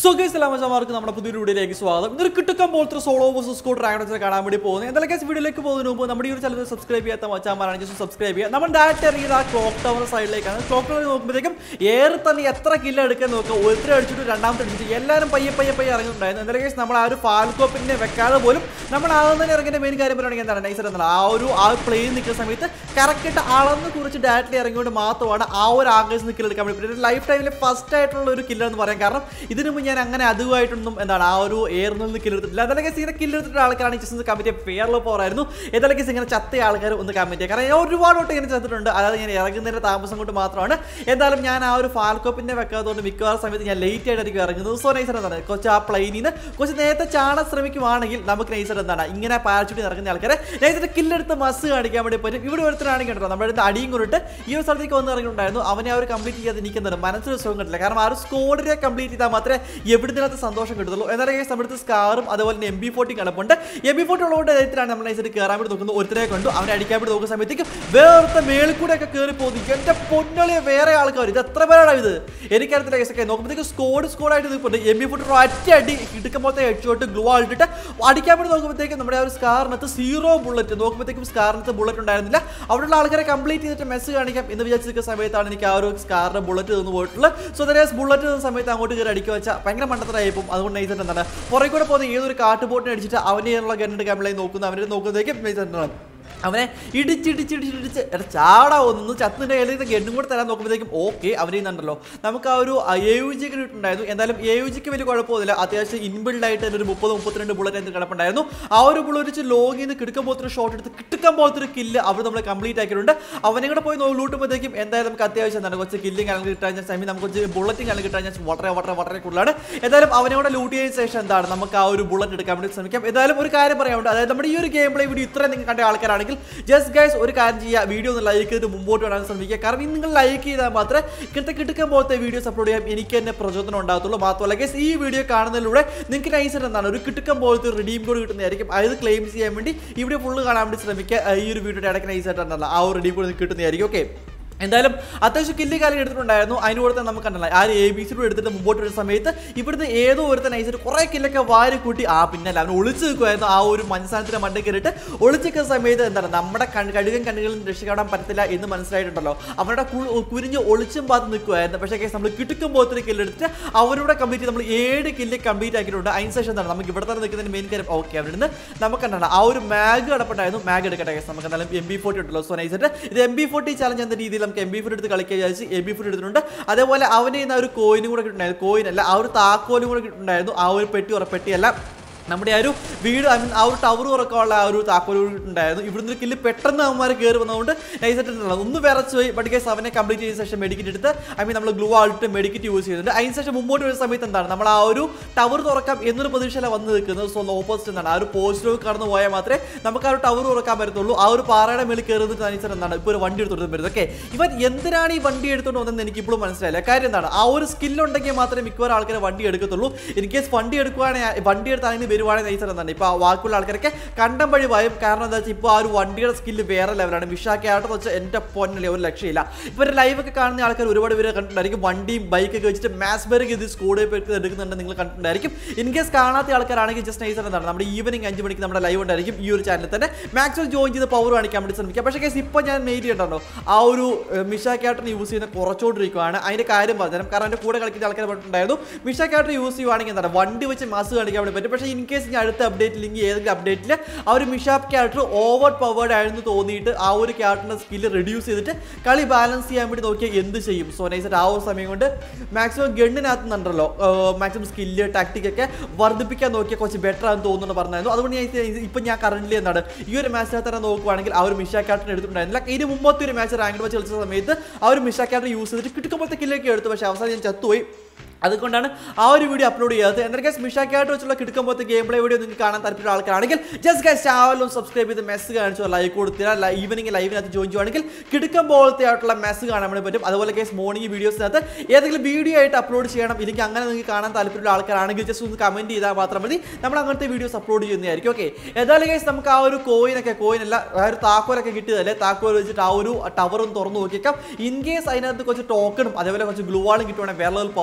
So guys എല്ലാമാർക്ക് നമ്മുടെ പുതിയൊരു വീഡിയോയിലേക്ക് സ്വാഗതം ഇതൊരു കിട്ടുക്കം പോലത്തെ സോളോ വേഴ്സസ് സ്കോ ഡ്രാഗൺസിനെ കാണാൻ വേണ്ടി പോകുന്നത് എന്തായാലും ഗൈസ് വീഡിയോയിലേക്ക് പോകുന്നതിന് മുമ്പ് നമ്മുടെ ഈ ഒരു ചാനൽ സബ്സ്ക്രൈബ് ചെയ്യാത്ത മച്ചാമാരാണ് ജസ്റ്റ് സബ്സ്ക്രൈബ് ചെയ്യുക നമ്മൾ ഡയറക്റ്റ് ഇറങ്ങിയത് ആ ക്ലോക്ക് ടവർ സൈഡിലേക്കാണ് ക്ലോക്ക് ടവർ നോക്കുമ്പോഴത്തേക്കും ഏറെ തന്നെ എത്ര കില്ല എടുക്കാൻ നോക്കുക ഒരുത്തരം അടിച്ചിട്ട് രണ്ടാമത്തെ അടിച്ചിട്ട് എല്ലാവരും പയ്യെ പയ്യെ പയ്യെ ഇറങ്ങിയിട്ടുണ്ടായിരുന്നു എന്തായാലും ഗൈസ് നമ്മൾ ആ ഒരു ഫാൽക്കോപ്പിനെ വെക്കാതെ പോലും നമ്മൾ ആദ്യം തന്നെ ഇറങ്ങിയ മെയിൻ കാര്യം പറയുകയാണെങ്കിൽ എന്താണ് നൈസർ എന്താണ് ആ ഒരു ആ പ്ലെയിൻ നിൽക്കുന്ന സമയത്ത് കറക്റ്റ് അളന്ന് കുറിച്ച് ഡയറക്റ്റ്ലി ഇറങ്ങിക്കൊണ്ട് മാത്രമാണ് ആ ഒരു ആകാശം നിൽക്കൽ എടുക്കാൻ വേണ്ടി ലൈഫ് ടൈമിൽ ഫസ്റ്റ് ആയിട്ടുള്ള ഒരു കില്ലർ എന്ന് പറയാം കാരണം ഇതിനു മുമ്പ് ഞാൻ അങ്ങനെ അതുമായിട്ടൊന്നും എന്താണ് ആ ഒരു എയറിൽ നിന്ന് കില്ലെടുത്തിട്ടില്ല അതല്ലെങ്കിൽ ഇങ്ങനെ കില്ലെടുത്തിട്ട് ആൾക്കാരാണ് ജസ്റ്റ് കമ്മിറ്റി പേരിൽ പോറായിരുന്നു ഏതായാലും ഇങ്ങനെ ചത്ത ആൾക്കാർ ഒന്ന് കമ്മിറ്റ് ചെയ്യുക കാരണം ഞാൻ ഒരുപാട് വട്ടം ഇങ്ങനെ ചത്തിട്ടുണ്ട് അതായത് ഞാൻ ഇറങ്ങുന്നതിന്റെ താമസം കൊണ്ട് മാത്രമാണ് എന്തായാലും ഞാൻ ആ ഒരു ഫാൽക്കോപ്പിന്റെ വെക്കാത്തതുകൊണ്ട് മിക്കവാറും സമയത്ത് ഞാൻ ലേറ്റ് ആയിട്ടായിരിക്കും ഇറങ്ങുന്നത് സോ നൈസർ എന്താണ് കുറച്ച് ആ പ്ലെയിനിൽ നിന്ന് കുറച്ച് നേരത്തെ ചാടാൻ ശ്രമിക്കുവാണെങ്കിൽ നമുക്ക് നൈസർ എന്താണ് ഇങ്ങനെ പാരച്ചൂട്ടി ഇറങ്ങുന്ന ആൾക്കാരെ നൈസർ കില്ലെടുത്ത് മസ് കാണിക്കാൻ വേണ്ടി പറ്റും ഇവിടെ ഒരുത്തരാണെങ്കിൽ കേട്ടോ നമ്മുടെ അടുത്ത് അടിയും കൊണ്ടിട്ട് ഈ ഒരു സ്ഥലത്തേക്ക് വന്ന് ഇറങ്ങിയിട്ടുണ്ടായിരുന്നു അവനെ ആ ഒരു കംപ്ലീറ്റ് ചെയ്യാതെ എനിക്കെന്താണ് മനസ്സിൽ സുഖം കിട്ടില്ല കാരണം ആ ഒരു സ്കോഡിനെ കംപ്ലീറ്റ് ചെയ്താൽ മാത്രമേ എവിടുന്നതിനകത്ത് സന്തോഷം കിട്ടുള്ളൂ എന്നാലും കേസ് നമ്മുടെ അടുത്ത് സ്കാറും അതുപോലെ തന്നെ എം ബി ഫോർട്ടി കിടപ്പുണ്ട് എം ബി ഫോർട്ടി ഉള്ളതുകൊണ്ട് ഇത്തരത്തിലാണ് നമ്മൾ നൈസായിട്ട് കയറാൻ വേണ്ടി നോക്കുന്നത് ഒരുത്തരെ കണ്ടു അവനെ അടിക്കാൻ വേണ്ടി നോക്കുന്ന സമയത്തേക്ക് വേറെ മേളിൽ കൂടെ ഒക്കെ കയറി പോകുന്നു എന്റെ പൊന്നളിയെ വേറെ ആൾക്കാർ ഇത് എത്ര പേരാണ് ഇത് എനിക്കറിയത്തില്ല കേസൊക്കെ നോക്കുമ്പോഴത്തേക്ക് സ്കോഡ് സ്കോഡായിട്ട് നിൽപ്പുണ്ട് എം ബി ഫോർട്ടി ഒറ്റ അടി ഇടുക്കുമ്പോഴത്തെ ഹെഡ്ഷോട്ട് ഗ്ലൂ ആയിട്ടിട്ട് അടിക്കാൻ വേണ്ടി നോക്കുമ്പോഴത്തേക്കും നമ്മുടെ ആ ഒരു സ്കാറിനകത്ത് സീറോ ബുള്ളറ്റ് നോക്കുമ്പോഴത്തേക്കും സ്കാറിനകത്ത് ബുള്ളറ്റ് ഉണ്ടായിരുന്നില്ല അവിടെയുള്ള ആൾക്കാരെ കംപ്ലീറ്റ് ചെയ്തിട്ട് മെസ്സ് കാണിക്കാം എന്ന് വിചാരിച്ചിരിക്കുന്ന സമയത്താണ് എനിക്ക് ആ ഒരു സ്കാറിന്റെ ബുള്ളറ്റ് തന്നു പോയിട്ടുള്ളത് സോ ദരേസ് ബുള്ളറ്റ് തന്ന സമയത്ത് അങ്ങോട്ട് കയറി അടിക്കുക വെച്ചാൽ ഭയങ്കര മണ്ടത്തരായിപ്പോൾ അതുകൊണ്ട് നൈസറ്റ് എന്താണ് പുറകെ കൂടെ പോകുന്ന ഏതൊരു കാട്ടുപോട്ടിനെ അടിച്ചിട്ട് അവൻ്റെ ഉള്ള ഗണ്ണിന്റെ കമ്പിളായി നോക്കുന്നു അവനെ നോക്കുന്നതേക്കും നൈസറ്റ് അവനെ ഇടിച്ചിടിച്ചിടിച്ചിടിച്ച് എടാ ചാടാ ഒന്ന് ചത്തിന്റെ കയ്യിൽ നിന്ന് ഗണ്ണും കൂടെ തരാൻ നോക്കുമ്പോഴത്തേക്കും ഓക്കെ അവനെ ഇന്നുണ്ടല്ലോ നമുക്ക് ആ ഒരു എ യു ജി കിട്ടുണ്ടായിരുന്നു എന്തായാലും എ യു ജിക്ക് വലിയ കുഴപ്പമൊന്നുമില്ല അത്യാവശ്യം ഇൻബിൽഡ് ആയിട്ട് തന്നെ ഒരു മുപ്പത് മുപ്പത്തിരണ്ട് ബുള്ളറ്റ് എന്ത് കിടപ്പുണ്ടായിരുന്നു ആ ഒരു ബുള്ളറ്റ് വെച്ച് ലോഗിൽ നിന്ന് കിടക്കാൻ പോലത്തെ ഷോട്ട് എടുത്ത് കിട്ടുക്കാൻ പോലത്തെ ഒരു കില്ല് അവർ നമ്മൾ കംപ്ലീറ്റ് ആക്കിയിട്ടുണ്ട് അവനെ കൂടെ പോയി ലൂട്ടുമ്പോഴത്തേക്കും എന്തായാലും നമുക്ക് അത്യാവശ്യം എന്താണ് കുറച്ച് കില്ലിങ് അല്ലെങ്കിൽ കിട്ടാൻ ചാൻസ് ഐ നമുക്ക് കുറച്ച് ബുള്ളറ്റിംഗ് അല്ലെങ്കിൽ കിട്ടാൻ ചാൻസ് വളരെ വളരെ വളരെ കൂടുതലാണ് എന്തായാലും അവനെ കൂടെ ലൂട്ട് ചെയ്ത ശേഷം എന്താണ് നമുക്ക് ആ ഒരു ബുള്ളറ്റ് എടുക്കാൻ വേണ്ടി ശ്രമിക്കാം എന്തായാലും ഒരു കാര്യം പറയാനുണ്ട് അതായത് നമ്മുടെ ഈ ഒരു ഗെയിം പ്ലേ വീഡിയോ ഇത്രയും നിങ്ങൾ കണ്ട ആൾക്കാരാണെങ്കിൽ ജസ്റ്റ് ഗൈസ് ഒരു കാര്യം ചെയ്യുക വീഡിയോ ഒന്ന് ലൈക്ക് ചെയ്തിട്ട് മുമ്പോട്ട് വരാൻ ശ്രമിക്കുക കാരണം ഇന്ന് നിങ്ങൾ ലൈക്ക് ചെയ്താൽ മാത്രമേ ഇങ്ങനത്തെ കിടക്കാൻ പോലത്തെ വീഡിയോസ് അപ്ലോഡ് ചെയ്യാൻ എനിക്ക് തന്നെ പ്രചോദനം ഉണ്ടാകത്തുള്ളൂ മാത്രമല്ല ഗൈസ് ഈ വീഡിയോ കാണുന്നതിലൂടെ നിങ്ങൾക്ക് നൈസർ എന്താണ് ഒരു കിടക്കാൻ പോലത്തെ റെഡീം കോഡ് കിട്ടുന്നതായിരിക്കും അത് ക്ലെയിം ചെയ്യാൻ വേണ്ടി ഇവിടെ ഫുള്ള് കാണാൻ വേണ്ടി ശ്രമിക്കുക ഈ ഒരു വീഡിയോയുടെ ഇടയ്ക്ക് നൈസായിട്ടുണ്ടല്ലോ ആ ഒരു റെഡീം കോഡ് കിട്ടുന്നതായിരിക്കും ഓക്കെ എന്തായാലും അത്യാവശ്യം കില്ലി കാലം എടുത്തിട്ടുണ്ടായിരുന്നു അതിന് കൂടെ തന്നെ നമുക്ക് കണ്ടല്ല ആ ഒരു എ ബി സി എടുത്തിട്ട് മുമ്പോട്ട് വരുന്ന സമയത്ത് ഇവിടുന്ന് ഏതോ ഒരുത്തൻ നയിച്ചിട്ട് കുറേ കില്ലൊക്കെ വാരി കൂട്ടി ആ പിന്നല്ല അവൻ ഒളിച്ചു നിൽക്കുമായിരുന്നു ആ ഒരു മനുസാനത്തിന്റെ മണ്ട കയറിയിട്ട് ഒളിച്ചിരിക്കുന്ന സമയത്ത് എന്താണ് നമ്മുടെ കൺ കഴുകൻ കണ്ണുകളിൽ രക്ഷിക്കാൻ പറ്റത്തില്ല എന്ന് മനസ്സിലായിട്ടുണ്ടല്ലോ അവരുടെ കു- കുരിഞ്ഞ് ഒളിച്ചും പാത്ത് നിൽക്കുമായിരുന്നു പക്ഷേ കേസ് നമ്മൾ കിട്ടുക്കും പോലത്തെ കില്ലെടുത്തിട്ട് അവരുടെ കംപ്ലീറ്റ് നമ്മൾ ഏഴ് കില്ല് കംപ്ലീറ്റ് ആക്കിയിട്ടുണ്ട് അതിന് ശേഷം എന്താണ് നമുക്ക് ഇവിടെ തന്നെ നിൽക്കുന്നതിന് മെയിൻ കാര്യം ഓക്കെ അവിടെ നിന്ന് നമുക്ക് എന്താണ് ആ ഒരു മാഗ് കിടപ്പുണ്ടായിരുന്നു മാഗ് എടുക്കട്ടെ കേസ് നമുക്ക് എന്തായാലും എം ബി ഫോർട്ടി ഉണ്ടല്ലോ സോ നൈസായിട്ട് ഇത് എം ബി ഫോർട്ടി ചാലഞ്ച് എന്ന രീതിയിൽ നമുക്ക് എം ബി ഫോർട്ടി എടുത്ത് കളിക്കാൻ വിചാരിച്ച് എം ബി ഫോർട്ടി എടുത്തിട്ടുണ്ട് അതേപോലെ അവന് ഇന്ന് ആ ഒരു കോയിനും കൂടെ കിട്ടുന്നുണ്ടായിരുന്നു കോയിൻ അല്ല ആ ഒരു താക്കോലും കൂടെ കിട്ടുന്നുണ്ടായിരുന്നു ആ ഒരു പെട്ടി ഉറപ്പെട്ടിയല്ല നമ്മുടെ ആ ഒരു വീട് ഐ മീൻ ആ ഒരു ടവർ ഉറക്കമുള്ള ആ ഒരു താക്കോൽ ഉണ്ടായിരുന്നു ഇവിടുന്ന് ഒരു കില്ല് പെട്ടെന്ന് അവന്മാർ കയറി വന്നതുകൊണ്ട് നൈസായിട്ടുണ്ടല്ലോ ഒന്ന് വിറച്ച് പോയി ബട്ട് കേസ് അവനെ കംപ്ലീറ്റ് ചെയ്ത ശേഷം മെഡിക്കറ്റ് എടുത്ത് ഐ മീൻ നമ്മൾ ഗ്ലൂ ആയിട്ട് മെഡിക്കറ്റ് യൂസ് ചെയ്തിട്ടുണ്ട് അതിന് ശേഷം മുമ്പോട്ട് വരുന്ന സമയത്ത് എന്താണ് നമ്മൾ ആ ഒരു ടവർ തുറക്കാം എന്നൊരു പ്രതീക്ഷയിലാണ് വന്ന് നിൽക്കുന്നത് സോ ഓപ്പോസിറ്റ് എന്താണ് ആ ഒരു പോസ്റ്റിലേക്ക് കടന്നു പോയാൽ മാത്രമേ നമുക്ക് ആ ഒരു ടവർ തുറക്കാൻ പറ്റത്തുള്ളൂ ആ ഒരു പാറയുടെ മേളിൽ കയറുന്നിട്ട് അനുസരിച്ച് എന്താണ് ഇപ്പോൾ ഒരു വണ്ടി എടുത്തോണ്ട് വരുന്നത് ഓക്കെ ഇവൻ എന്തിനാണ് ഈ വണ്ടി എടുത്തോണ്ട് വന്നതെന്ന് എനിക്ക് ഇപ്പോഴും മനസ്സിലായില്ല കാര്യം എന്താണ് ആ ഒരു സ്കിൽ ഉണ്ടെങ്കിൽ മാത്രമേ മിക്കവാറും ആൾക്കാർ വണ്ടി എടുക്കത്തുള്ളൂ ഇൻ കേസ് വണ്ടി എടുക്കുവാണെങ്കിൽ വണ്ടി എടുത്ത് അതിന് വരുവാണെങ്കിൽ നൈസർ എന്താണ് ഇപ്പോൾ ആ ബാക്കിയുള്ള ആൾക്കാരൊക്കെ കണ്ടം വഴി ഭയം കാരണം എന്താ വെച്ചാൽ ഇപ്പോൾ ആ ഒരു വണ്ടിയുടെ സ്കില്ല് വേറെ ലെവലാണ് വിഷാക്കി ആവട്ടെ വെച്ചാൽ എൻ്റെ പൊന്നല്ലേ ഒരു ലക്ഷ്യമില്ല ഇവർ ലൈവൊക്കെ കാണുന്ന ആൾക്കാർ ഒരുപാട് പേര് കണ്ടിട്ടുണ്ടായിരിക്കും വണ്ടിയും ബൈക്കൊക്കെ വെച്ചിട്ട് മാസ്ബെറിക്ക് ഇത് സ്കൂളിൽ പോയിട്ട് എടുക്കുന്നുണ്ട് നിങ്ങൾ കണ്ടിട്ടുണ്ടായിരിക്കും ഇൻ കേസ് കാണാത്ത ആൾക്കാരാണെങ്കിൽ ജസ്റ്റ് നൈസർ എന്താണ് നമ്മുടെ ഈവനിങ് അഞ്ച് മണിക്ക് നമ്മുടെ ലൈവ് ഉണ്ടായിരിക്കും ഈ ഒരു ചാനലിൽ തന്നെ മാക്സിമം ജോയിൻ ചെയ്ത് പവർ കാണിക്കാൻ വേണ്ടി ശ്രമിക്കുക പക്ഷേ കേസ് ഇപ്പോൾ ഞാൻ മെയിൽ ചെയ്യണ്ടോ ആ ഒരു മിഷ ക്യാട്ടൺ യൂസ് ചെയ്യുന്ന കുറച്ചുകൊണ്ടിരിക്കുകയാണ് അതിൻ്റെ കാര്യം പറഞ്ഞുതരാം കാരണം എൻ്റെ കൂടെ കളിക്കുന്ന ആൾക്കാർ പറഞ്ഞിട്ടുണ്ടായിരുന്നു മിഷ ക്യാട്ടൺ യൂസ് ചെയ്യുവാണെങ്കിൽ എന്താണ് വണ്ടി വെച്ച് മാസ് കാണിക്കാൻ വേണ്ടി പറ്റും പക്ഷേ ഇൻ കേസ് ഞാൻ അടുത്ത അപ്ഡേറ്റ് ഇല്ലെങ്കിൽ ഏതെങ്കിലും അപ്ഡേറ്റിൽ ആ ഒരു മിഷാപ്പ് ക്യാരക്ടർ ഓവർ പവേർഡ് ആയിരുന്നു തോന്നിയിട്ട് ആ ഒരു ക്യാരക്ടറിന്റെ സ്കില്ല് റെഡ്യൂസ് ചെയ്തിട്ട് കളി ബാലൻസ് ചെയ്യാൻ വേണ്ടി നോക്കിയാൽ എന്ത് ചെയ്യും സോ നൈസായിട്ട് ആ ഒരു സമയം കൊണ്ട് മാക്സിമം ഗണ്ണിനകത്ത് നിന്നുണ്ടല്ലോ മാക്സിമം സ്കില്ല് ടാക്ടിക് ഒക്കെ വർദ്ധിപ്പിക്കാൻ നോക്കിയാൽ കുറച്ച് ബെറ്റർ ആണെന്ന് തോന്നുന്നു പറഞ്ഞായിരുന്നു അതുകൊണ്ട് ഞാൻ ഇത് ഇപ്പം ഞാൻ കറന്റ് എന്താണ് ഈ ഒരു മാച്ചിനകത്ത് തന്നെ നോക്കുവാണെങ്കിൽ ആ ഒരു മിഷ ക്യാരക്ടർ എടുത്തിട്ടുണ്ടായിരുന്നില്ല ഇതിന് മുമ്പത്തെ ഒരു മാച്ച് റാങ്ക് വെച്ച് കളിച്ച സമയത്ത് ആ ഒരു മിഷ ക്യാരക്ടർ യൂസ് ചെയ്തിട്ട് കിട്ടുമ്പോഴത്തെ കില്ലൊക്കെ എടുത്തു പക്ഷേ അവസാനം ഞാൻ ചത്തുപോയി അതുകൊണ്ടാണ് ആ ഒരു വീഡിയോ അപ്ലോഡ് ചെയ്യാത്തത് എന്തൊക്കെ മിഷാക്കായിട്ട് വെച്ചുള്ള കിടക്കുമ്പോഴത്തെ ഗെയിം പ്ലേ വീഡിയോ നിങ്ങൾക്ക് കാണാൻ താല്പര്യമുള്ള ആൾക്കാരാണെങ്കിൽ ജസ്റ്റ് ഗൈസ് ചാനലും സബ്സ്ക്രൈബ് ചെയ്ത് മെസ്സ് കാണിച്ചോ ലൈക്ക് കൊടുത്തില്ല ഈവനിങ് ലൈവിനകത്ത് ജോയിൻ ചെയ്യുവാണെങ്കിൽ കിടക്കുമ്പോഴത്തെ ആയിട്ടുള്ള മെസ്സ് കാണാൻ വേണ്ടി പറ്റും അതുപോലെ ഗൈസ് മോർണിംഗ് വീഡിയോസിനകത്ത് ഏതെങ്കിലും വീഡിയോ ആയിട്ട് അപ്ലോഡ് ചെയ്യണം ഇല്ലെങ്കിൽ അങ്ങനെ നിങ്ങൾക്ക് കാണാൻ താല്പര്യമുള്ള ആൾക്കാരാണെങ്കിൽ ജസ്റ്റ് ഒന്ന് കമന്റ് ചെയ്താൽ മാത്രം മതി നമ്മൾ അങ്ങനത്തെ വീഡിയോസ് അപ്ലോഡ് ചെയ്യുന്നതായിരിക്കും ഓക്കെ ഏതായാലും ഗൈസ് നമുക്ക് ആ ഒരു കോയിനൊക്കെ കോയിനല്ല ആ ഒരു താക്കോലൊക്കെ കിട്ടിയതല്ലേ താക്കോൽ വെച്ചിട്ട് ആ ഒരു ടവറും തുറന്നു നോക്കിയേക്കാം ഇൻ കേസ് അതിനകത്ത് കുറച്ച് ടോക്കണും അതേപോലെ കുറച്ച് ഗ്ലൂ വാളും കിട്ടുവാണെങ്കിൽ വേറെ ലെവൽ പവർ ആയിരിക്കും ഇപ്പൊ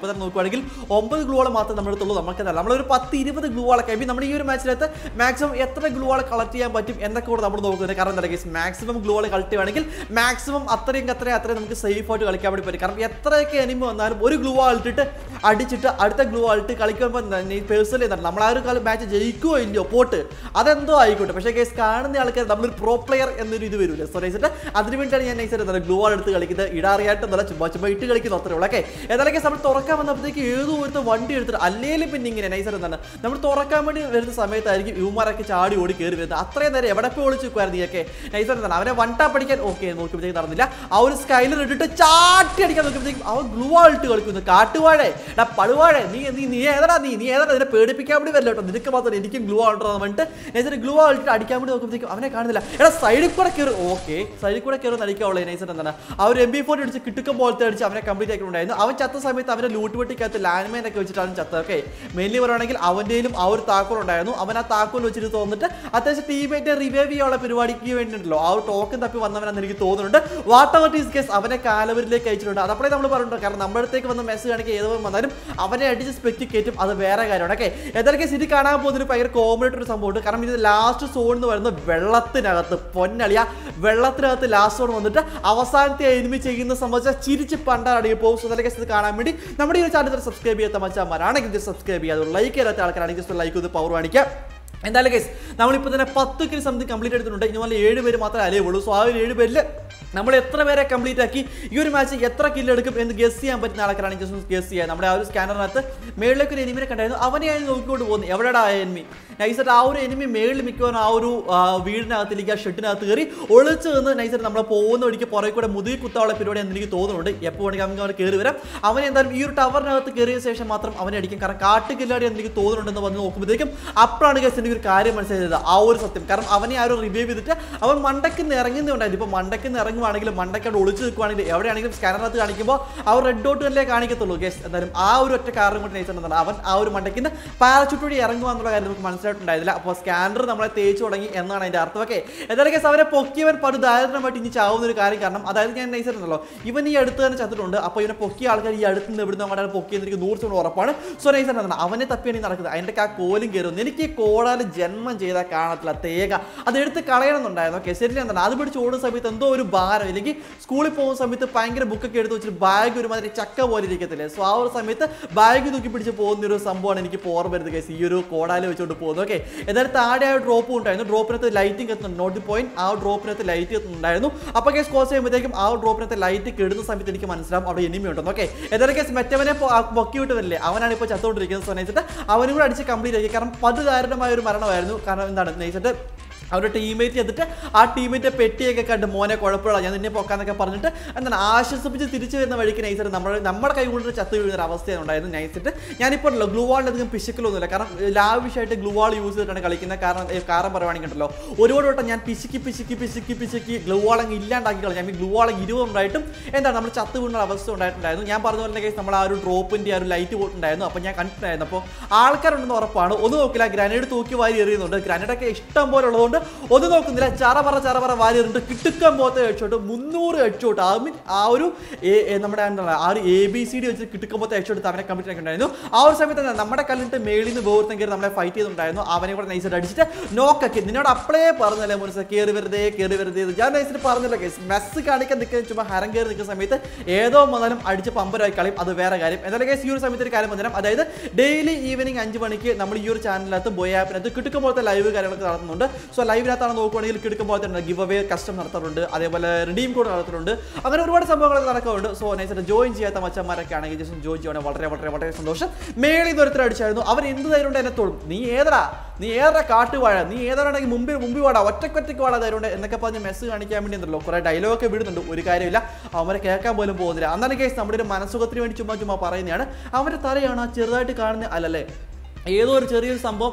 ഇപ്പോൾ തന്നെ നോക്കുവാണെങ്കിൽ ഒമ്പത് ഗ്ലൂവാൾ മാത്രമേ നമ്മുടെ അടുത്തുള്ളൂ നമുക്ക് എന്താ നമ്മളൊരു പത്ത് ഇരുപത് ഗ്ലൂവാളൊക്കെ ഐ മീൻ നമ്മുടെ ഈ ഒരു മാച്ചിനകത്ത് മാക്സിമം എത്ര ഗ്ലൂവാൾ കളക്ട് ചെയ്യാൻ പറ്റും എന്നൊക്കെ കൂടെ നമ്മൾ നോക്കുന്നത് കാരണം എന്താ കേസ് മാക്സിമം ഗ്ലൂവാൾ കളക്ട് ചെയ്യുകയാണെങ്കിൽ മാക്സിമം അത്രയും അത്രയും അത്രയും നമുക്ക് സേഫ് ആയിട്ട് കളിക്കാൻ വേണ്ടി പറ്റും കാരണം എത്രയൊക്കെ എനിമി വന്നാലും ഒരു ഗ്ലൂ ഇട്ടിട്ട് അടിച്ചിട്ട് അടുത്ത ഗ്ലൂ ഇട്ട് കളിക്കുമ്പോൾ പേഴ്സണലി എന്താണ് നമ്മൾ ആ ഒരു മാച്ച് ജയിക്കുകയോ ഇല്ലയോ പോട്ട് അതെന്തോ ആയിക്കോട്ടെ പക്ഷേ കേസ് കാണുന്ന ആൾക്കാർ നമ്മളൊരു പ്രോ പ്ലെയർ എന്നൊരു ഇത് വരില്ല സോ നൈസിട്ട് അതിന് വേണ്ടിയാണ് ഞാൻ നൈസായിട്ട് എന്താണ് ഗ്ലൂ ആൾ എടുത്ത് കളിക്കുന്നത് ഇടാറിയായിട്ട് എന്നല്ല ചുമ്മാ ചുമ്മാ ഇട്ട് കളിക്കുന്നത് അത്രേ ഉള്ളൂ ഓക്കെ ഏതായാലും കേസ് നമ്മൾ തുറക്കാൻ വന്നപ്പോഴത്തേക്ക് ഏതോ ഒരു വണ്ടി എടുത്തിട്ട് അല്ലേലും പിന്നെ ഇങ്ങനെ നൈസായിട്ട് എന്താണ് നമ്മൾ തുറക്കാൻ വേണ്ടി വരുന്ന സമയത്തായിരിക്കും യുമാരൊക്കെ ചാടി ഓടി കയറി വരുന്നത് അത്രയും നേരം എവിടെ പോയി ഒളിച്ച് നിൽക്കുമായിരുന്നു നീയൊക്കെ നൈസായിട്ട് എന്താണ് അവനെ വൺ ടാപ്പ് അടിക്കാൻ ഓക്കെ നോക്കിയപ്പോഴത്തേക്ക് നടന്നില്ല ആ ഒരു സ്കൈലർ ഇട്ടിട്ട് ചാട്ടി അടിക്കാൻ നോക്കിയപ്പോഴത്തേക്കും അവൻ ഗ്ലൂ ആൾട്ട് കളിക്കുന്നു കാട്ടുവാഴേ എടാ പഴുവാഴേ നീ നീ നീ ഏതാ നീ നീ ഏതാ ഇതിനെ പേടിപ്പിക്കാൻ വേണ്ടി വരില്ല കേട്ടോ നിനക്ക് മാത്രം എനിക്കും ഗ്ലൂ ആൾട്ടോ പറഞ്ഞിട്ട് നൈസർ ഗ്ലൂ ആൾട്ട് അടിക്കാൻ വേണ്ടി നോക്കുമ്പോഴത്തേക്കും അവനെ കാണുന്നില്ല എടാ സൈഡിൽ കൂടെ കയറി ഓക്കെ സൈഡിൽ കൂടെ കയറി അടിക്കാവുള്ളൂ നൈസർ എന്താണ് ആ ഒരു എം ബി ഫോർ അടിച്ച് കിട്ടുക്കം പോലത്തെ അടിച്ച് അവനെ കംപ്ലീറ്റ് ആക്കിയിട്ടുണ്ടായിരുന്നു അവൻ ചത്ത സമയത്ത് അവന്റെ ലൂട്ട് വെട്ടിക്കകത്ത് ലാൻഡ് മൈൻ ഒക്കെ വെച്ചിട്ടാണ് ചത്തത് ഓക്കെ മെയിൻലി പറയുകയാണെങ്കിൽ അവൻ്റെയിലും ആ ഒരു താക്കോൽ ഉണ്ടായിരുന്നു അവൻ ആ താക്കോൽ വെച്ചിട്ട് തോന്നിട്ട് അത്യാവശ്യം ടീമേറ്റ് റിവൈവ് ചെയ്യാനുള്ള പരിപാടിക്ക് വേണ്ടിയിട്ടുണ്ടല്ലോ ആ ഒരു ടോക്കൺ തപ്പി വന്നവനെന്ന് എനിക്ക് തോന്നുന്നുണ്ട് വാട്ട് അവർ ഈസ് കേസ് അവനെ കാലവരിലേക്ക് അയച്ചിട്ടുണ്ട് അത് അപ്പോഴേ നമ്മൾ പറഞ്ഞിട്ടുണ്ട് കാരണം നമ്മുടെ അടുത്തേക്ക് വന്ന മെസ്സേജ് കാണിക്കുക ഏതോ വന്നാലും അവനെ അടിച്ച് സ്പെക്ട് കയറ്റും അത് വേറെ കാര്യമാണ് ഓക്കെ ഏതൊക്കെ സിറ്റി കാണാൻ പോകുന്നൊരു ഭയങ്കര കോമൺ ആയിട്ടൊരു സംഭവമുണ്ട് കാരണം ഇത് ലാസ്റ്റ് സോൺ എന്ന് പറയുന്നത് വെള്ളത്തിനകത്ത് പൊന്നളിയ വെള്ളത്തിനകത്ത് ലാസ്റ്റ് സോൺ വന്നിട്ട് അവസാനത്തെ എനിമി ചെയ്യുന്ന സംബന്ധിച്ച ചിരിച്ച് പണ്ടാണ് ഇപ്പോൾ സോ അതൊക്കെ ഇത് കാണാൻ വേണ്ടി നമ്മുടെ ഈ ഒരു ചാനൽ സബ്സ്ക്രൈബ് ചെയ്യാത്ത മച്ചാന്മാരാണെങ്കിൽ സബ്സ്ക്രൈബ് ചെയ്യാതെ ലൈക്ക് ചെയ്യാത്ത ആൾക്കാരാണെങ്കിൽ ജസ്റ്റ് ലൈക്ക് ചെയ്ത് പവർ കാണിക്കാം എന്തായാലും കേസ് നമ്മളിപ്പോൾ തന്നെ പത്ത് കിലോ സംതിങ് കംപ്ലീറ്റ് എടുത്തിട്ടുണ്ട് ഇനി മുതൽ ഏഴ് പേര് മാത്രമേ അലേ ഉള്ളൂ സോ ആ ഒരു ഏഴ് പേരിൽ നമ്മൾ എത്ര പേരെ കംപ്ലീറ്റ് ആക്കി ഈ ഒരു മാച്ച് എത്ര കില്ല് എടുക്കും എന്ന് ഗസ് ചെയ്യാൻ പറ്റുന്ന ആൾക്കാരാണ് ജസ്റ്റ് ഗസ് ചെയ്യാൻ നമ്മുടെ ആ ഒരു സ്കാനറിനകത്ത് മേളിലേക്ക് ഒരു എനിമിനെ കണ്ടായിരുന്നു അവനെയാണ് നോക്കിക്കൊണ്ട് പോകുന്നത് എവിടെടാ ആ എനിമി നൈസായിട്ട് ആ ഒരു എനിമി മേളിൽ മിക്കവാറും ആ ഒരു ആ, വീടിനകത്തിലേക്ക് ആ ഷെഡിനകത്ത് കയറി ഒളിച്ച് നിന്ന് നൈസായിട്ട് നമ്മളെ പോകുന്ന വഴിക്ക് പുറകെ കൂടെ മുതുകി കുത്താനുള്ള പരിപാടി എന്ന് എനിക്ക് തോന്നുന്നുണ്ട് എപ്പോൾ വേണമെങ്കിൽ അവൻ അവിടെ കയറി വരാം അവൻ എന്തായാലും ഈ ഒരു ടവറിനകത്ത് കയറിയ ശേഷം മാത്രം അവനെ അടിക്കും കാരണം കാട്ടുകില്ലാടി എന്ന് എനിക്ക് തോന്നുന്നുണ്ടെന്ന് വന്ന് നോക്കുമ്പോഴത്തേക്കും അപ്പോഴാണ് കേസ് എനിക്ക് ഒരു കാര്യം മനസ്സിലായത് ആ ഒരു സത്യം കാരണം അവനെ ആ ഒരു റിവൈവ് ചെയ്തിട്ട് അവൻ മണ്ടയ്ക്ക് നിന്ന് ഇറങ്ങുന്നുണ്ടായിരുന്നു ഇപ്പോൾ മണ്ടയ്ക്ക് നിന്ന് ഇറങ്ങുവാണെങ്കിലും മണ്ടയ്ക്കോട് ഒളിച്ച് നിൽക്കുവാണെങ്കിൽ എവിടെയാണെങ്കിലും സ്കാനറിനകത്ത് കാണിക്കുമ്പോൾ ആ ഒരു റെഡ് ഡോട്ട് തന്നെ കാണിക്കത്തുള്ളൂ കേസ് എന്തായാലും ആ ഒരു ഒറ്റ കാരണം കൊണ്ട് നയിച്ചിട്ടുണ്ടെന്നാണ് അവൻ ആ ഒരു മണ്ടയ്ക്ക് നിന്ന് പാരച്യൂട്ട് വഴി ഇറങ്ങുക എന്നുള്ള കാര്യം നമുക്ക് മനസ്സിലായിട്ടുണ്ടായിരുന്നില്ല അപ്പോൾ സ്കാനർ നമ്മളെ തേച്ച് തുടങ്ങി എന്നാണ് അതിൻ്റെ അർത്ഥം ഓക്കെ എന്തായാലും കേസ് അവനെ പൊക്കിയവൻ പടു ദാരിദ്ര്യമായിട്ട് ഇനി ചാവുന്ന ഒരു കാര്യം കാരണം അതായത് ഞാൻ നയിച്ചിട്ടുണ്ടല്ലോ ഇവൻ ഈ അടുത്ത് തന്നെ ചത്തിട്ടുണ്ട് അപ്പോൾ ഇവനെ പൊക്കിയ ആൾക്കാർ ഈ അടുത്ത് നിന്ന് എവിടുന്ന് അങ്ങോട്ടാണ് പൊക്കിയെന്ന് എനിക്ക് നൂറ് ശതമാനം ഉറപ്പാണ് സോ നൈസർ എന്താണ് അവനെ തപ്പിയാണ് ഈ നടക്കുന്നത് അതിൻ്റെ ആ കോലും കയറുന്നു എനിക്ക് ഈ കോടാല് ജന്മം ചെയ്താൽ കാണത്തില്ല തേക അത് എടുത്ത് കളയണമെന്നുണ്ടായിരുന്നു ഓക്കെ ശരി എന്താണ് അത് പിടിച്ച് ഓടുന്ന സമയത്ത് എന്തോ ഒരു ഭാരം ഇല്ലെങ്കിൽ സ്കൂളിൽ പോകുന്ന സമയത്ത് ഭയങ്കര ബുക്കൊക്കെ എടുത്ത് വെച്ചിട്ട് ബാഗ് ഒരുമാതിരി ചക്ക പോലെ ഇരിക്കത്തില്ലേ സോ ആ ഒരു സമയത്ത് ബാഗ് തൂക്കി പിടിച്ച് പോകുന്ന ഒരു സംഭവമാണ് എനിക്ക് ഇപ്പോൾ ഓർമ്മ വരുന്നത് കേസ് ഈ ഒരു കോടാല് വെച്ചുകൊണ്ട് പോകുന്നത് ഓക്കെ എന്തായാലും താഴെ ആ ഡ്രോപ്പും ഉണ്ടായിരുന്നു ഡ്രോപ്പിനകത്ത് ലൈറ്റിംഗ് എത്തുന്നുണ്ട് നോട്ട് ദി പോയിന്റ് ആ ഡ്രോപ്പിനകത്ത് ലൈറ്റ് എത്തുന്നുണ്ടായിരുന്നു അപ്പോൾ കേസ് ക്രോസ് ചെയ്യുമ്പോഴത്തേക്കും ആ ഡ്രോപ്പിനകത്ത് ലൈറ്റ് കെടുന്ന സമയത്ത് എനിക്ക് മനസ്സിലാവും അവിടെ എനിമി ഉണ്ടെന്ന് ഓക്കെ ഏതായാലും കേസ് മറ്റവനെ പൊ- ആ പൊക്കി വിട്ട് വരില്ലേ അവനാണ് ഇപ്പോൾ ചത്തോണ്ടിരിക്കുന്നത് സോ നയിച്ചിട്ട് അവനും കൂടെ അടിച്ച് കംപ്ലീറ്റ് ആക്കി കാരണം പതുകാരണമായ ഒരു മരണമായിരുന്നു കാരണം എന്താണ് നയിച്ചിട്ട് അവരുടെ ടീമേറ്റ് എന്നിട്ട് ആ ടീമിന്റെ പെട്ടിയൊക്കെ കണ്ട് മോനെ കുഴപ്പമില്ല ഞാൻ നിന്നെ പൊക്കാന്നൊക്കെ പറഞ്ഞിട്ട് എന്താണ് ആശ്വസിപ്പിച്ച് തിരിച്ചു വരുന്ന വഴിക്ക് നൈസർ നമ്മുടെ നമ്മുടെ കൈ കൊണ്ട് ചത്ത് വീഴുന്ന ഒരു അവസ്ഥയാണ് ഉണ്ടായിരുന്നു നൈസിട്ട് ഞാനിപ്പോൾ ഉണ്ടല്ലോ ഗ്ലൂ വാളിൽ അധികം പിശുക്കലൊന്നുമില്ല കാരണം ലാവിഷായിട്ട് ഗ്ലൂ വാൾ യൂസ് ചെയ്തിട്ടാണ് കളിക്കുന്നത് കാരണം ഏ, കാരണം പറയുവാണെങ്കിൽ ഉണ്ടല്ലോ ഒരുപാട് വട്ടം ഞാൻ പിശുക്കി പിശുക്കി പിശുക്കി പിശുക്കി ഗ്ലൂ വാൾ അങ്ങ് ഇല്ലാണ്ടാക്കി കളഞ്ഞു ഞാൻ ഗ്ലൂ വാൾ ഇരുപതുണ്ടായിട്ടും എന്താണ് നമ്മൾ ചത്ത് വീണ അവസ്ഥ ഉണ്ടായിട്ടുണ്ടായിരുന്നു ഞാൻ പറഞ്ഞ പോലെ കേസ് നമ്മൾ ആ ഒരു ഡ്രോപ്പിന്റെ ആ ഒരു ലൈറ്റ് പോയിട്ടുണ്ടായിരുന്നു അപ്പോൾ ഞാൻ കണ്ടിട്ടുണ്ടായിരുന്നു അപ്പോൾ ആൾക്കാരുണ്ടെന്ന് ഉറപ്പാണ് ഒന്ന് നോക്കില്ല ഗ്രനേഡ് തൂക്കി വാരി എറിയുന്നുണ്ട് ഗ്രനേഡ് ഒക്കെ ഇഷ്ടം പോലെ ഉള്ളതുകൊണ്ട് ഒന്ന് നോക്കുന്നില്ല ചറ പറ ചറ പറ വാരി എറിഞ്ഞിട്ട് കിട്ടുക്കം പോലത്തെ ഹെഡ്ഷോട്ട് മുന്നൂറ് ഹെഡ്ഷോട്ട് ആ മീൻ ആ ഒരു എ- എ- നമ്മുടെ എന്താണ് ആ ഒരു എ ബി സി ഡി വെച്ച് കിട്ടുക്കം പോലത്തെ ഹെഡ്ഷോട്ട് അവനെ കമ്പ്ലീറ്റ് ആക്കി ഉണ്ടായിരുന്നു ആ ഒരു സമയത്ത് എന്താ നമ്മുടെ കല്ലിട്ട് മേളിൽ നിന്ന് വേർത്തം കയറി നമ്മളെ ഫൈറ്റ് ചെയ്തിട്ടുണ്ടായിരുന്നു അവനെ കൂടെ നൈസായിട്ട് അടിച്ചിട്ട് നോക്കൊക്കെ നിന്നോട് അപ്പളേ പറഞ്ഞല്ലേ മുനിസ കയറി വെറുതെ കയറി വെറുതെ എന്ന്. ഞാൻ നൈസിട്ട് പറഞ്ഞല്ലോ കേസ് മെസ്സ് കാണിക്കാൻ നിൽക്കുന്ന ചുമ്മാ ഹരം കയറി നിൽക്കുന്ന സമയത്ത് ഏതോ വന്നാലും അടിച്ച് പമ്പരായി കളയും അത് വേറെ കാര്യം എന്തായാലും കേസ് ഈ ഒരു സമയത്ത് ഒരു കാര്യം പറഞ്ഞാൽ അതായത് ഡെയിലി ഈവനിങ് അഞ്ച് മണിക്ക് നമ്മൾ ഈ ഒരു ചാനലിനകത്ത് ബോയ് ആപ്പിനകത്ത് കിട്ടുക്കും പോലത്തെ ലൈവ് കാര്യങ്ങളൊക്കെ നടത്തുന്നുണ്ട് സോ ലൈവിനകത്താണ് നോക്കുവാണെങ്കിൽ കിടക്കും പോലത്തെ ഗിവ് അവേ കസ്റ്റം നടത്താറുണ്ട് അതേപോലെ റിഡീം കോഡ് നടത്തുന്നുണ്ട് അങ്ങനെ ഒരുപാട് സംഭവങ്ങളൊക്കെ നടക്കുന്നുണ്ട് സോ നൈസായിട്ട് ജോയിൻ ചെയ്യാത്ത മച്ചന്മാരൊക്കെ ആണെങ്കിൽ ജസ്റ്റ് ജോയിൻ ചെയ്യണം വളരെ വളരെ വളരെ സന്തോഷം മേളിൽ നിന്ന് ഒരുത്തരം അടിച്ചായിരുന്നു അവർ എന്ത് ധൈര്യം കൊണ്ട് എന്നെ തൊടും നീ ഏതടാ നീ ഏതാ കാട്ടുവാഴ നീ ഏതാണെങ്കിൽ മുമ്പിൽ മുമ്പിൽ വാടാ ഒറ്റക്കൊറ്റയ്ക്ക് വാടാ ധൈര്യം എന്നൊക്കെ പറഞ്ഞ് മെസ്സ് കാണിക്കാൻ വേണ്ടി ഉണ്ടല്ലോ കുറേ ഡയലോഗൊക്കെ വിടുന്നുണ്ട് ഒരു കാര്യമില്ല അവരെ കേൾക്കാൻ പോലും പോകുന്നില്ല അന്നാണ് കേസ് നമ്മുടെ ഒരു മനസ്സുഖത്തിന് വേണ്ടി ചുമ്മാ ചുമ്മാ പറയുന്നതാണ് അവൻ്റെ തലയാണ് ആ ചെറുതായിട്ട് കാണുന്ന അല്ലല്ലേ ഏതോ ഒരു ചെറിയൊരു സംഭവം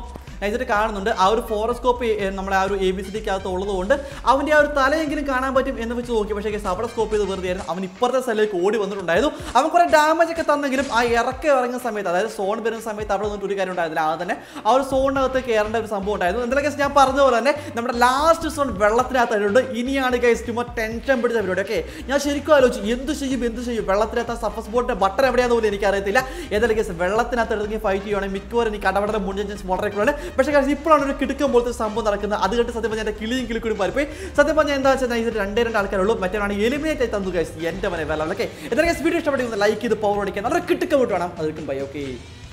നൈസായിട്ട് കാണുന്നുണ്ട് ആ ഒരു ഫോറോസ്കോപ്പ് നമ്മുടെ ആ ഒരു എ ബി സി ഡിക്കകത്ത് ഉള്ളതുകൊണ്ട് അവൻ്റെ ആ ഒരു തലയെങ്കിലും കാണാൻ പറ്റും എന്ന് വെച്ച് നോക്കി പക്ഷേ guys അവിടെ സ്കോപ്പ് ചെയ്ത് വെറുതെ ആയിരുന്നു അവൻ ഇപ്പുറത്തെ സ്ഥലത്തേക്ക് ഓടി വന്നിട്ടുണ്ടായിരുന്നു അവൻ കുറെ ഡാമേജ് ഒക്കെ തന്നെങ്കിലും ആ ഇറക്കം ഇറങ്ങുന്ന സമയത്ത് അതായത് സോൺ വരുന്ന സമയത്ത് അവിടെ നിന്നിട്ട് ഒരു കാര്യം ഉണ്ടായിരുന്നില്ല ആ തന്നെ ആ ഒരു സോണിനകത്ത് കയറേണ്ട ഒരു സംഭവം ഉണ്ടായിരുന്നു എന്തായാലും guys ഞാൻ പറഞ്ഞ പോലെ തന്നെ നമ്മുടെ ലാസ്റ്റ് സോൺ വെള്ളത്തിനകത്തായിട്ടുണ്ട് ഇനിയാണ് ഗൈസ് ചുമ്മാ ടെൻഷൻ പിടിച്ച പരിപാടി ഓക്കെ ഞാൻ ശരിക്കും ആലോചിച്ചു എന്ത് ചെയ്യും എന്ത് ചെയ്യും വെള്ളത്തിനകത്ത് സഫസ് ബോട്ടിന്റെ ബട്ടർ എവിടെയാണെന്ന് പോലും എനിക്ക് അറിയത്തില്ല ഏതായാലും കേസ് വെള്ളത്തിനകത്ത് എടുത്ത് ഫൈറ്റ് ചെയ്യുവാണെങ്കിൽ മിക്കവാറും എനിക്ക് അടവട മുന്നേ ചാൻസ് വളരെ കൂടുതലാണ് പക്ഷേ guys ഇപ്പോഴാണ് ഒരു കിടക്കം പോലത്തെ സംഭവം നടക്കുന്നത് അത് കേട്ട് സത്യം പറഞ്ഞാൽ എൻ്റെ കിളിയും കിളിക്കൂടി പാരിപ്പോയി സത്യം പറഞ്ഞാൽ എന്താ വെച്ചാൽ ഇത് രണ്ടേ രണ്ട് ആൾക്കാരുള്ളൂ മറ്റേ എലിമിനേറ്റ് ആയി തന്നു ഗൈസ് എൻ്റെ മനെ വെള്ളം ഓക്കെ എന്തായാലും വീഡിയോ ഇഷ്ടപ്പെട്ടു ലൈക്ക് ചെയ്ത് പവർ അടിക്കാൻ നല്ല കിട്ടുക്കം വിട്ട് വേണം അതൊക്കെ ബൈ ഓക്കെ